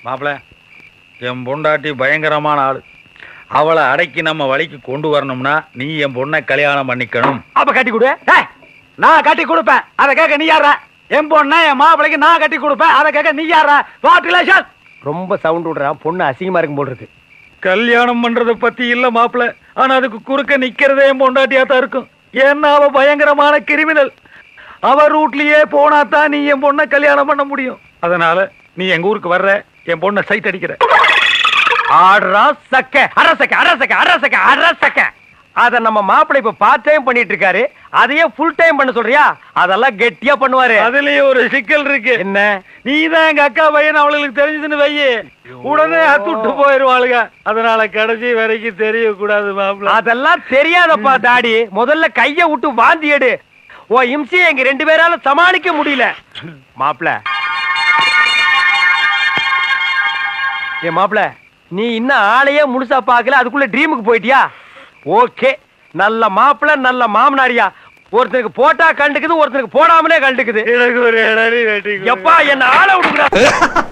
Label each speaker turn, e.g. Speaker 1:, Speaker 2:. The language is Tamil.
Speaker 1: மாப்பிள என் பொண்டாட்டி பயங்கரமான ஆளு அவளை அடக்கி நம்ம வழிக்கு கொண்டு வரணும்னா நீ என் பொண்ணை கல்யாணம் பண்ணிக்கணும்
Speaker 2: அப்ப கட்டி கொடு ஏய், நான் கட்டி கொடுப்பேன் அதை கேட்க நீ யாரா என் பொண்ணை என் மாப்பிளைக்கு நான் கட்டி கொடுப்பேன் அதை கேட்க நீ யாரா வாட் ரிலேஷன் ரொம்ப சவுண்ட் விடுறான் பொண்ணு அசிங்கமா இருக்கும் போல் இருக்கு
Speaker 1: கல்யாணம் பண்றத பத்தி இல்ல மாப்பிள ஆனா அதுக்கு குறுக்க நிக்கிறதே என் பொண்டாட்டியா தான் இருக்கும் ஏன்னா அவ பயங்கரமான கிரிமினல் அவ ரூட்லயே போனா தான் நீ என் பொண்ணை கல்யாணம் பண்ண முடியும் அதனால நீ எங்க ஊருக்கு வர்ற என் பொண்ணை சைட் அடிக்கிற
Speaker 2: ஆடுறா சக்க அரசக்க அரசக்க அரசக்க அரசக்க அத நம்ம மாப்பிள்ளை இப்ப பார்ட் டைம் பண்ணிட்டு இருக்காரு அதையே ஃபுல் டைம் பண்ண சொல்றியா அதெல்லாம் கெட்டியா பண்ணுவாரு
Speaker 1: அதுலயே ஒரு சிக்கல் இருக்கு
Speaker 2: என்ன
Speaker 1: நீ தான் எங்க அக்கா பையன் அவளுக்கு தெரிஞ்சதுன்னு வையே உடனே அத்துட்டு போயிருவாளுங்க அதனால கடைசி வரைக்கும் தெரியக்கூடாது மாப்பிள
Speaker 2: அதெல்லாம் தெரியாதப்பா டாடி முதல்ல கைய விட்டு வாந்தி எடு ஓ இம்சி எங்க ரெண்டு பேரால சமாளிக்க முடியல மாப்பிள ஏ மாப்பிள நீ இன்னும் ஆளையே முழுசா பார்க்கல அதுக்குள்ள ட்ரீமுக்கு போயிட்டியா ஓகே நல்ல மாப்பிள நல்ல மாமனாரியா ஒருத்தனுக்கு போட்டா கண்டுக்குது ஒருத்தனுக்கு போடாமலே கண்டுக்குது
Speaker 1: எனக்கு ஒரு இடறி வெட்டி கொடு.
Speaker 2: எப்பா என்ன ஆள விடுங்கடா